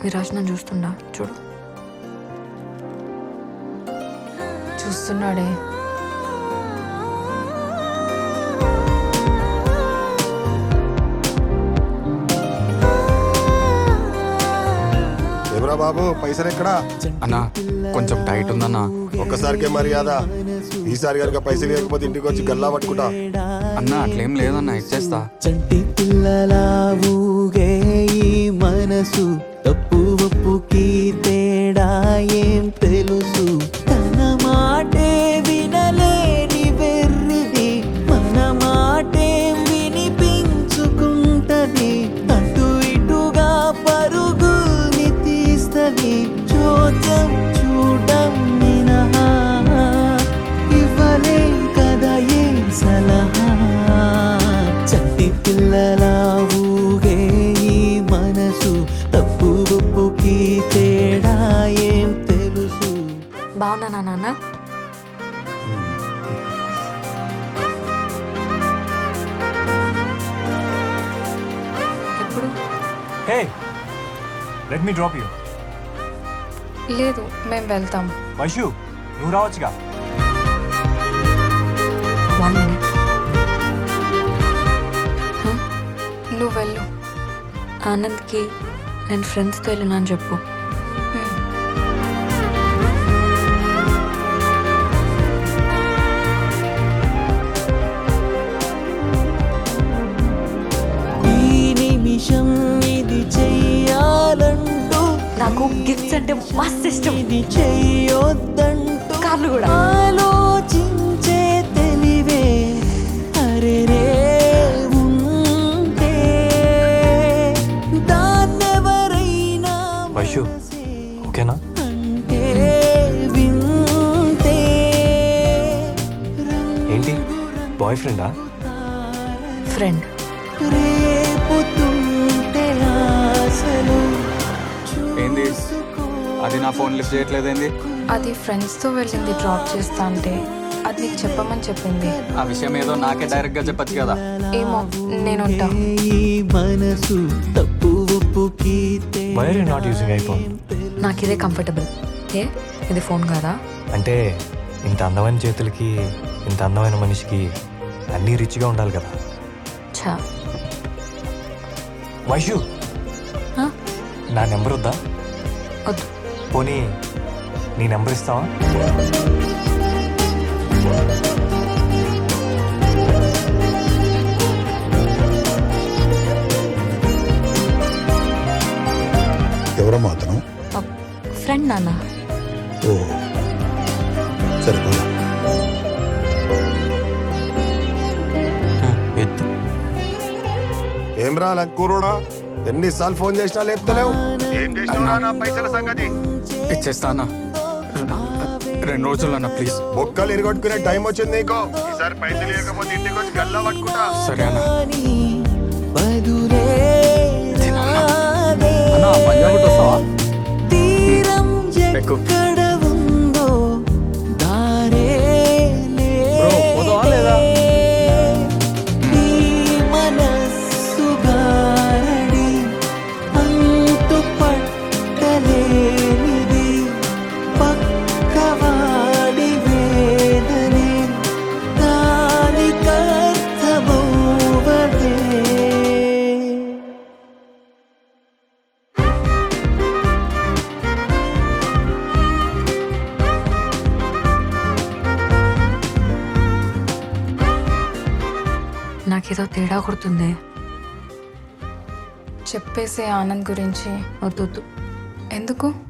విరాజ్ నన్ను చూస్తుండా చూడు చూస్తున్నాడే ఏమరా బాబు పైసలు ఎక్కడా అన్నా కొంచెం టైట్ ఉందన్నా ఒక్కసారికే మర్యాద ఈసారి కనుక పైసలు లేకపోతే ఇంటికి వచ్చి గల్లా పట్టుకుంటా అన్నా అట్లేం లేదన్నా ఇచ్చేస్తా చంటి పిల్లలా ఊగే ఈ మనసు తప్పు ఒప్పుకి తేడా ఏం తెలుసు తన మాటే వినలేని వెర్రిది మన మాటేం వినిపించుకుంటది అటు ఇటుగా పరుగుల్ని తీస్తది చూద్దాం చూడం మినహా ఇవ్వలేం కదా ఏం సలహా చట్టి పిల్లల ఊగే ఈ మనసు తప్పు ఒప్పుకి తేడా ఏం తెలుసు బాగున్నానా నాన్న ఎప్పుడు hey let me drop you లేదు మేము వెళ్తాం వైషు నువ్వు రావచ్చుగా వన్ మినిట్ నువ్వు వెళ్ళు ఆనంద్కి నేను ఫ్రెండ్స్తో వెళ్ళినా అని చెప్పు హ్మ్. ఈ నిమిషం ఇది చెయ్యాలంటూ నాకు గిఫ్ట్స్ అంటే మస్తు ఇష్టం ఇది చెయ్యొద్దంటూ కార్లు కూడా ఆలోచించే తెలివే అరే రే ఉంటే దాన్నెవరైనా వైషు ఓకేనా అంటే వింటే ఏంటి బాయ్ ఫ్రెండా ఫ్రెండ్ రేపుతుంటే ఆశలు ఏంది అది నా ఫోన్ లిఫ్ట్ చేయట్లేదేంది అది ఫ్రెండ్స్తో వెళ్ళింది డ్రాప్ చేస్తా అంటే అది నీకు చెప్పమని చెప్పింది ఆ విషయం ఏదో నాకే డైరెక్ట్ గా చెప్పొచ్చు కదా ఏమో నేను ఉంటా ఈ మనసు తప్పు ఒప్పుకి why are you not using iPhone నాకు ఇదే కంఫర్టబుల్ ఏ ఇది ఫోన్ కాదా అంటే ఇంత అందమైన చేతులకి ఇంత అందమైన మనిషికి అన్నీ రిచ్గా ఉండాలి కదా ఛా వైషు ఆ? నా నెంబర్ వద్దా వద్దు పోనీ నీ నెంబర్ ఇస్తావా ఎవరమ్మా అతను ఫ్రెండ్ నాన్న ఓ సరే పోదా. ఎత్తు ఏం రా లంకూరుడా ఎన్నిసార్లు ఫోన్ చేసినా లేపుతలేవు ఏం చేసినావురా నా పైసల సంగతి ఇచ్చేస్తా అన్నా రెండు రోజులు అన్న ప్లీజ్ బొక్కలు ఇరగొట్టుకునే టైం వచ్చింది నీకు ఈసారి పైసలు లేకపోతే ఇంటికి వచ్చి గల్లా పట్టుకుంటా సరే అన్న కానీ బదులే రాదే. అన్న పంజాబ్ వస్తావా తీరం ఎక్కు. ఎక్కడ ఉందో దారే బ్రో, పోదామా లేదా? ఈ మనస్సు గారడి అంతు పట్టలేనిది పక్కవాడి వేదనే దానికర్థమవ్వదే నాకేదో తేడా కొడుతుంది చెప్పేసే ఆనంద్ గురించి వద్దు వద్దు ఎందుకు